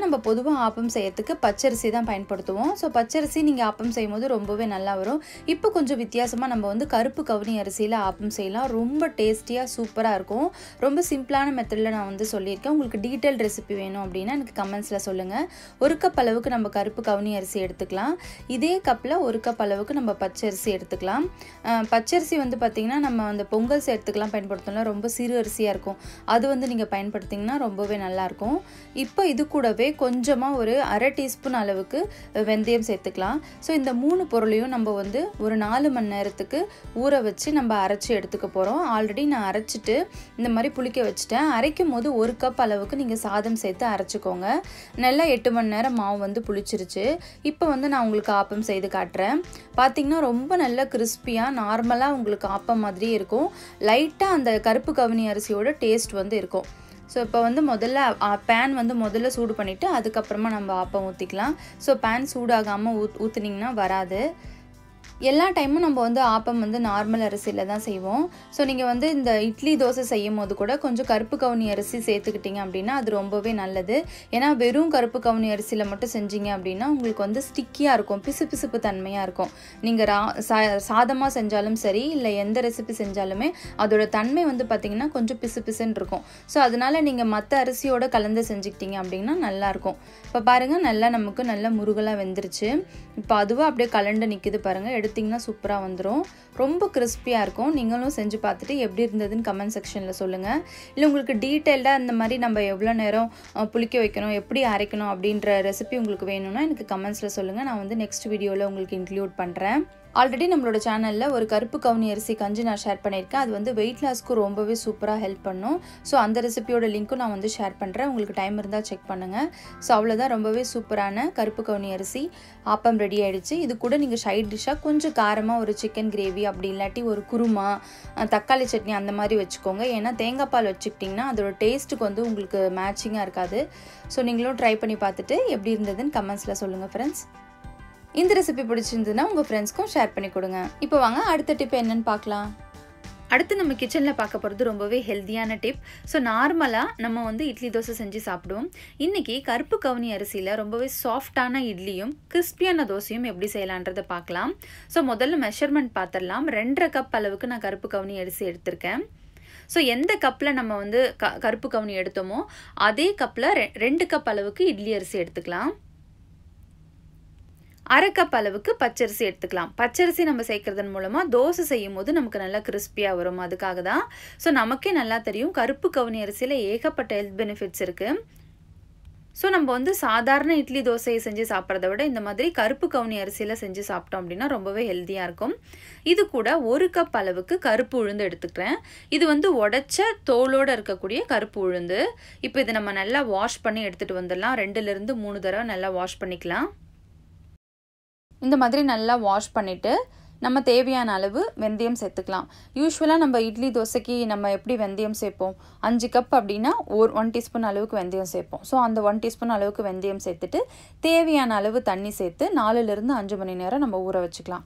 நம்ம பொதுவாக ஆப்பம் செய்யறதுக்கு பச்சரிசி தான் பயன்படுத்துவோம் ஸோ பச்சரிசி நீங்கள் ஆப்பம் செய்யும்போது ரொம்பவே நல்லா வரும் இப்போ கொஞ்சம் வித்தியாசமாக நம்ம வந்து கருப்பு கவுனி அரிசியில் ஆப்பம் செய்யலாம் ரொம்ப டேஸ்டியாக சூப்பராக இருக்கும் ரொம்ப சிம்பிளான மெத்தடில் நான் வந்து சொல்லியிருக்கேன் உங்களுக்கு டீட்டெயில் ரெசிபி வேணும் அப்படின்னா எனக்கு கமெண்ட்ஸில் சொல்லுங்கள் ஒரு கப் அளவுக்கு நம்ம கருப்பு கவுனி அரிசி எடுத்துக்கலாம் இதே கப்பில் ஒரு கப் அளவுக்கு நம்ம பச்சரிசி எடுத்துக்கலாம் அஹ் பச்சரிசி வந்து பார்த்திங்கன்னா நம்ம அந்த பொங்கல் செய்யறதுக்கெலாம் பயன்படுத்தலாம் ரொம்ப சிறு அரிசியாக இருக்கும் அது வந்து நீங்கள் பயன்படுத்திங்கன்னா ரொம்பவே நல்லாயிருக்கும் இப்போ இது கூடவே கொஞ்சமாக ஒரு அரை டீஸ்பூன் அளவுக்கு வெந்தயம் சேர்த்துக்கலாம் ஸோ இந்த மூணு பொருளையும் நம்ம வந்து ஒரு நாலு மணி நேரத்துக்கு ஊற வச்சு நம்ம அரைச்சி எடுத்துக்க போகிறோம் ஆல்ரெடி நான் அரைச்சிட்டு இந்த மாதிரி புளிக்க வச்சுட்டேன் அரைக்கும் போது ஒரு கப் அளவுக்கு நீங்கள் சாதம் சேர்த்து அரைச்சிக்கோங்க நல்லா எட்டு மணி நேரம் மாவு வந்து புளிச்சிருச்சு இப்போ வந்து நான் உங்களுக்கு ஆப்பம் செய்து காட்டுறேன் பார்த்தீங்கன்னா ரொம்ப நல்ல கிறிஸ்பியாக நார்மலாக உங்களுக்கு ஆப்பம் மாதிரியே இருக்கும் லைட்டாக அந்த கருப்பு கவுனி அரிசியோட டேஸ்ட் வந்து இருக்கும் ஸோ இப்போ வந்து முதல்ல பேன் வந்து முதல்ல சூடு பண்ணிவிட்டு அதுக்கப்புறமா நம்ம ஆப்பம் ஊற்றிக்கலாம் ஸோ பேன் சூடாகாமல் ஊத் ஊற்றுனீங்கன்னா வராது எல்லா டைமும் நம்ம வந்து ஆப்பம் வந்து நார்மல் அரிசியில் தான் செய்வோம் ஸோ நீங்கள் வந்து இந்த இட்லி தோசை செய்யும் போது கூட கொஞ்சம் கருப்பு கவுனி அரிசி சேர்த்துக்கிட்டிங்க அப்படின்னா அது ரொம்பவே நல்லது ஏன்னா வெறும் கருப்பு கவுனி அரிசியில் மட்டும் செஞ்சீங்க அப்படின்னா உங்களுக்கு வந்து ஸ்டிக்கியாக இருக்கும் பிசு பிசுப்பு தன்மையாக இருக்கும் நீங்கள் ரா சா சாதமாக செஞ்சாலும் சரி இல்லை எந்த ரெசிபி செஞ்சாலுமே அதோட தன்மை வந்து பார்த்திங்கன்னா கொஞ்சம் பிசு பிசுன்னு இருக்கும் ஸோ அதனால் நீங்கள் மற்ற அரிசியோட கலந்து செஞ்சுக்கிட்டீங்க அப்படின்னா நல்லாயிருக்கும் இப்போ பாருங்கள் நல்லா நமக்கு நல்ல முருகலாக வெந்துருச்சு இப்போ அதுவாக அப்படியே கலண்டு நிற்கிது பாருங்கள் எடுத்திங்கன்னா சூப்பராக வந்துடும் ரொம்ப கிறிஸ்பியாக இருக்கும் நீங்களும் செஞ்சு பார்த்துட்டு எப்படி இருந்ததுன்னு கமெண்ட் செக்ஷனில் சொல்லுங்கள் இல்லை உங்களுக்கு டீட்டெயில்டாக இந்த மாதிரி நம்ம எவ்வளோ நேரம் அஹ், புளிக்க வைக்கணும் எப்படி அரைக்கணும் அப்படின்ற ரெசிபி உங்களுக்கு வேணும்னா எனக்கு கமெண்ட்ஸில் சொல்லுங்கள் நான் வந்து நெக்ஸ்ட் வீடியோவில் உங்களுக்கு இன்க்ளூட் பண்ணுறேன் ஆல்ரெடி நம்மளோட சேனலில் ஒரு கருப்பு கவுனி அரிசி கஞ்சி நான் ஷேர் பண்ணியிருக்கேன் அது வந்து வெயிட் லாஸ்க்கு ரொம்பவே சூப்பராக ஹெல்ப் பண்ணும் ஸோ அந்த ரெசிபியோட லிங்க்கும் நான் வந்து ஷேர் பண்ணுறேன் உங்களுக்கு டைம் இருந்தால் செக் பண்ணுங்கள் ஸோ அவ்வளோதான் ரொம்பவே சூப்பரான கருப்பு கவுனி அரிசி ஆப்பம் ரெடி ஆயிடுச்சு இது கூட நீங்கள் சைட் டிஷ்ஷாக கொஞ்சம் காரமாக ஒரு சிக்கன் கிரேவி அப்படி இல்லாட்டி ஒரு குருமா அஹ், தக்காளி சட்னி அந்த மாதிரி வச்சுக்கோங்க ஏன்னா தேங்காய் பால் வச்சுக்கிட்டிங்கன்னா அதோட டேஸ்ட்டுக்கு வந்து உங்களுக்கு மேட்சிங்காக இருக்காது ஸோ நீங்களும் ட்ரை பண்ணி பார்த்துட்டு எப்படி இருந்ததுன்னு கமெண்ட்ஸில் சொல்லுங்கள் ஃப்ரெண்ட்ஸ் இந்த ரெசிபி பிடிச்சிருந்ததுன்னா உங்கள் ஃப்ரெண்ட்ஸ்க்கும் ஷேர் பண்ணி கொடுங்க இப்போ வாங்க அடுத்த டிப் என்னன்னு பார்க்கலாம் அடுத்து நம்ம கிச்சனில் பார்க்க போகிறது ரொம்பவே ஹெல்த்தியான டிப் ஸோ நார்மலாக நம்ம வந்து இட்லி தோசை செஞ்சு சாப்பிடுவோம் இன்றைக்கி கருப்பு கவுனி அரிசியில் ரொம்பவே சாஃப்டான இட்லியும் கிறிஸ்பியான தோசையும் எப்படி செய்யலான்றதை பார்க்கலாம் ஸோ முதல்ல மெஷர்மெண்ட் பார்த்துடலாம் ரெண்டரை கப் அளவுக்கு நான் கருப்பு கவுனி அரிசி எடுத்திருக்கேன் ஸோ எந்த கப்பில் நம்ம வந்து க கருப்பு கவுனி எடுத்தோமோ அதே கப்பில் ரெ ரெண்டு கப் அளவுக்கு இட்லி அரிசி எடுத்துக்கலாம் அரை கப் அளவுக்கு பச்சரிசி எடுத்துக்கலாம் பச்சரிசி நம்ம சேர்க்கறதன் மூலமாக தோசை செய்யும் போது நமக்கு நல்லா கிறிஸ்பியாக வரும் அதுக்காக தான் ஸோ நமக்கே நல்லா தெரியும் கருப்பு கவுனி அரிசியில் ஏகப்பட்ட ஹெல்த் பெனிஃபிட்ஸ் இருக்குது ஸோ நம்ம வந்து சாதாரண இட்லி தோசையை செஞ்சு சாப்பிட்றத விட இந்த மாதிரி கருப்பு கவுனி அரிசியில் செஞ்சு சாப்பிட்டோம் அப்படின்னா ரொம்பவே ஹெல்த்தியாக இருக்கும் இது கூட ஒரு கப் அளவுக்கு கருப்பு உளுந்து எடுத்துக்கிறேன் இது வந்து உடைச்ச தோலோடு இருக்கக்கூடிய கருப்பு உளுந்து இப்போ இதை நம்ம நல்லா வாஷ் பண்ணி எடுத்துகிட்டு வந்துடலாம் ரெண்டுலேருந்து மூணு தடவை நல்லா வாஷ் பண்ணிக்கலாம் இந்த மாதிரி நல்லா வாஷ் பண்ணிவிட்டு நம்ம தேவையான அளவு வெந்தயம் சேர்த்துக்கலாம் யூஸ்வலாக நம்ம இட்லி தோசைக்கு நம்ம எப்படி வெந்தயம் சேர்ப்போம் அஞ்சு கப் அப்படின்னா ஒரு ஒன் டீஸ்பூன் அளவுக்கு வெந்தயம் சேர்ப்போம் ஸோ அந்த ஒன் டீஸ்பூன் அளவுக்கு வெந்தயம் சேர்த்துட்டு தேவையான அளவு தண்ணி சேர்த்து நாலுலேருந்து அஞ்சு மணி நேரம் நம்ம ஊற வச்சுக்கலாம்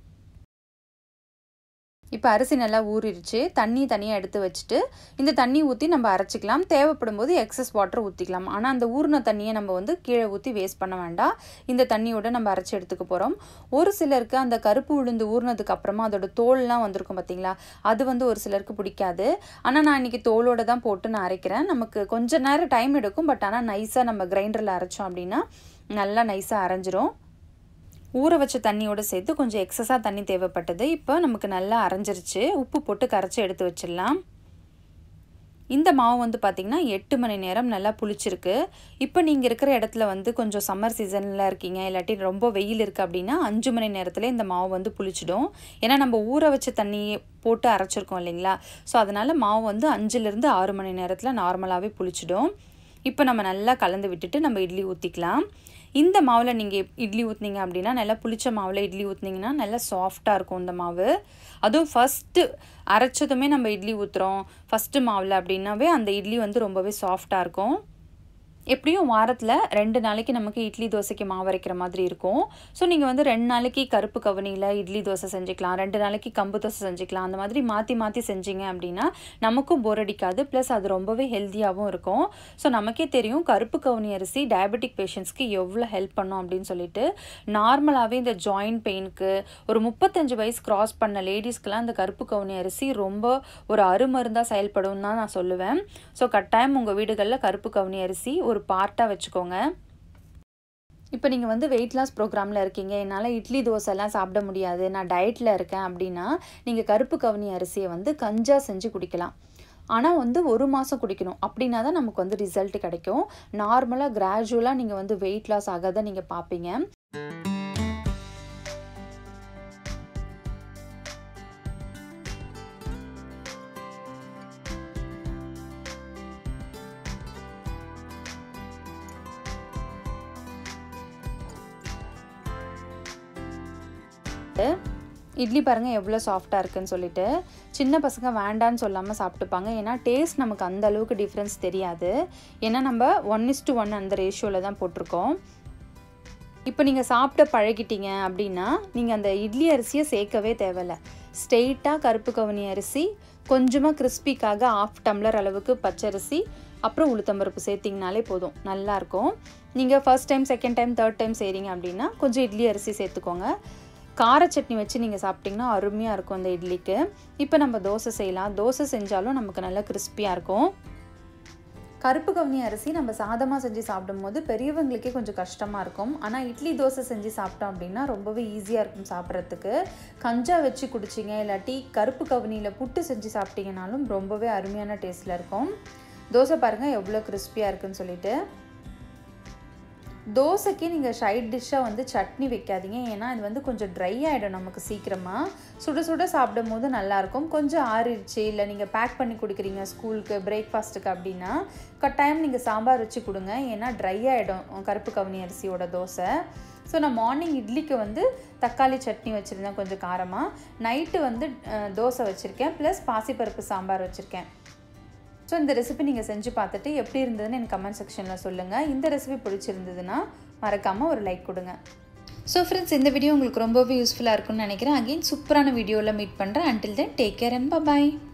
இப்போ அரிசி நல்லா ஊறிடுச்சு தண்ணி தனியாக எடுத்து வச்சுட்டு இந்த தண்ணி ஊற்றி நம்ம அரைச்சிக்கலாம் தேவைப்படும் போது எக்ஸஸ் வாட்டர் ஊற்றிக்கலாம் ஆனால் அந்த ஊறின தண்ணியை நம்ம வந்து கீழே ஊற்றி வேஸ்ட் பண்ண வேண்டாம் இந்த தண்ணியோட நம்ம அரைச்சி எடுத்துக்க போகிறோம் ஒரு சிலருக்கு அந்த கருப்பு உளுந்து ஊறினதுக்கு அப்புறமா அதோட தோல்லாம் வந்திருக்கும் பார்த்தீங்களா அது வந்து ஒரு சிலருக்கு பிடிக்காது ஆனால் நான் இன்றைக்கி தோலோட தான் போட்டு நான் அரைக்கிறேன் நமக்கு கொஞ்ச நேரம் டைம் எடுக்கும் பட் ஆனால் நைஸாக நம்ம கிரைண்டரில் அரைச்சோம் அப்படின்னா நல்லா நைஸாக அரைஞ்சிரும் ஊற வச்ச தண்ணியோடு சேர்த்து கொஞ்சம் எக்ஸஸாக தண்ணி தேவைப்பட்டது இப்போ நமக்கு நல்லா அரைஞ்சிருச்சு உப்பு போட்டு கரைச்சி எடுத்து வச்சிடலாம் இந்த மாவு வந்து பார்த்திங்கன்னா எட்டு மணி நேரம் நல்லா புளிச்சிருக்கு இப்போ நீங்கள் இருக்கிற இடத்துல வந்து கொஞ்சம் சம்மர் சீசனில் இருக்கீங்க இல்லாட்டி ரொம்ப வெயில் இருக்குது அப்படின்னா அஞ்சு மணி நேரத்தில் இந்த மாவு வந்து புளிச்சிடும் ஏன்னா நம்ம ஊற வச்ச தண்ணி போட்டு அரைச்சிருக்கோம் இல்லைங்களா ஸோ அதனால் மாவு வந்து அஞ்சுலேருந்து ஆறு மணி நேரத்தில் நார்மலாகவே புளிச்சிடும் இப்போ நம்ம நல்லா கலந்து விட்டுட்டு நம்ம இட்லி ஊற்றிக்கலாம் இந்த மாவில் நீங்கள் இட்லி ஊற்றுனீங்க அப்படின்னா நல்லா புளிச்ச மாவில் இட்லி ஊற்றுனீங்கன்னா நல்லா சாஃப்டாக இருக்கும் இந்த மாவு அதுவும் ஃபஸ்ட்டு அரைச்சதுமே நம்ம இட்லி ஊற்றுறோம் ஃபஸ்ட்டு மாவில் அப்படின்னாவே அந்த இட்லி வந்து ரொம்பவே சாஃப்டாக இருக்கும் எப்படியும் வாரத்தில் ரெண்டு நாளைக்கு நமக்கு இட்லி தோசைக்கு மாவு அரைக்கிற மாதிரி இருக்கும் ஸோ நீங்கள் வந்து ரெண்டு நாளைக்கு கருப்பு கவனியில் இட்லி தோசை செஞ்சுக்கலாம் ரெண்டு நாளைக்கு கம்பு தோசை செஞ்சுக்கலாம் அந்த மாதிரி மாற்றி மாற்றி செஞ்சீங்க அப்படின்னா நமக்கும் போர் அடிக்காது ப்ளஸ் அது ரொம்பவே ஹெல்த்தியாகவும் இருக்கும் ஸோ நமக்கே தெரியும் கருப்பு கவுனி அரிசி டயபெட்டிக் பேஷண்ட்ஸ்க்கு எவ்வளோ ஹெல்ப் பண்ணும் அப்படின்னு சொல்லிட்டு நார்மலாகவே இந்த ஜாயிண்ட் பெயினுக்கு ஒரு முப்பத்தஞ்சு வயசு கிராஸ் பண்ண லேடிஸ்க்கெலாம் இந்த கருப்பு கவுனி அரிசி ரொம்ப ஒரு அருமருந்தாக செயல்படும் தான் நான் சொல்லுவேன் ஸோ கட்டாயம் உங்கள் வீடுகளில் கருப்பு கவுனி அரிசி ஒரு பார்ட்டாக வச்சுக்கோங்க இப்போ நீங்கள் வந்து வெயிட் லாஸ் ப்ரோக்ராமில் இருக்கீங்க என்னால் இட்லி தோசைலாம் சாப்பிட முடியாது நான் டயட்டில் இருக்கேன் அப்படின்னா நீங்கள் கருப்பு கவுனி அரிசியை வந்து கஞ்சா செஞ்சு குடிக்கலாம் ஆனால் வந்து ஒரு மாதம் குடிக்கணும் அப்படின்னா தான் நமக்கு வந்து ரிசல்ட் கிடைக்கும் நார்மலாக கிராஜுவலாக நீங்கள் வந்து வெயிட் லாஸ் ஆகாத நீங்கள் பார்ப்பீங்க இட்லி பாருங்கள் எவ்வளோ சாஃப்டாக இருக்குன்னு சொல்லிட்டு சின்ன பசங்க வேண்டான்னு சொல்லாமல் சாப்பிட்டுப்பாங்க ஏன்னா டேஸ்ட் நமக்கு அந்த அளவுக்கு டிஃப்ரென்ஸ் தெரியாது ஏன்னா நம்ம ஒன் இஸ் டு ஒன் அந்த ரேஷியோவில் தான் போட்டிருக்கோம் இப்போ நீங்கள் சாப்பிட்ட பழகிட்டீங்க அப்படின்னா நீங்கள் அந்த இட்லி அரிசியை சேர்க்கவே தேவையில்ல ஸ்ட்ரெயிட்டாக கருப்பு கவுனி அரிசி கொஞ்சமாக கிறிஸ்பிக்காக ஆஃப் டம்ளர் அளவுக்கு பச்சரிசி அப்புறம் உளுத்தம்பருப்பு சேர்த்திங்கனாலே போதும் நல்லாயிருக்கும் நீங்கள் first time second time third time செய்கிறீங்க அப்படின்னா கொஞ்சம் இட்லி அரிசி சேர்த்துக்கோங்க கார சட்னி வச்சு நீங்கள் சாப்பிட்டிங்கன்னா அருமையாக இருக்கும் அந்த இட்லிக்கு இப்போ நம்ம தோசை செய்யலாம் தோசை செஞ்சாலும் நமக்கு நல்லா கிறிஸ்பியாக இருக்கும் கருப்பு கவுனி அரிசி நம்ம சாதமாக செஞ்சு சாப்பிடும்போது பெரியவங்களுக்கே கொஞ்சம் கஷ்டமாக இருக்கும் ஆனால் இட்லி தோசை செஞ்சு சாப்பிட்டோம் அப்படின்னா ரொம்பவே ஈஸியாக இருக்கும் சாப்பிட்றதுக்கு கஞ்சா வச்சு குடிச்சிங்க இல்லாட்டி கருப்பு கவுனியில் புட்டு செஞ்சு சாப்பிட்டீங்கனாலும் ரொம்பவே அருமையான டேஸ்ட்டில் இருக்கும் தோசை பாருங்கள் எவ்வளோ கிறிஸ்பியாக இருக்குன்னு சொல்லிட்டு தோசைக்கு நீங்கள் சைட் டிஷ்ஷாக வந்து சட்னி வைக்காதீங்க ஏன்னா இது வந்து கொஞ்சம் ட்ரை ஆகிடும் நமக்கு சீக்கிரமாக சுட சுட சாப்பிடும் போது நல்லாயிருக்கும் கொஞ்சம் ஆறிடுச்சு இல்லை நீங்கள் பேக் பண்ணி கொடுக்குறீங்க ஸ்கூலுக்கு பிரேக்ஃபாஸ்ட்டுக்கு அப்படின்னா கட்டாயம் நீங்கள் சாம்பார் வச்சு கொடுங்க ஏன்னா ட்ரை ஆகிடும் கருப்பு கவுனி அரிசியோட தோசை ஸோ நான் மார்னிங் இட்லிக்கு வந்து தக்காளி சட்னி வச்சுருந்தேன் கொஞ்சம் காரமாக நைட்டு வந்து தோசை வச்சுருக்கேன் ப்ளஸ் பாசிப்பருப்பு சாம்பார் வச்சுருக்கேன் ஸோ இந்த ரெசிபி நீங்கள் செஞ்சு பார்த்துட்டு எப்படி இருந்ததுன்னு எனக்கு கமெண்ட் செக்ஷனில் சொல்லுங்கள் இந்த ரெசிபி பிடிச்சிருந்ததுன்னா மறக்காமல் ஒரு லைக் கொடுங்க ஸோ ஃப்ரெண்ட்ஸ் இந்த வீடியோ உங்களுக்கு ரொம்பவே யூஸ்ஃபுல்லாக இருக்கும்னு நினைக்கிறேன் அகெயின் சூப்பரான வீடியோவில் மீட் பண்ணுறேன் until then take care and bye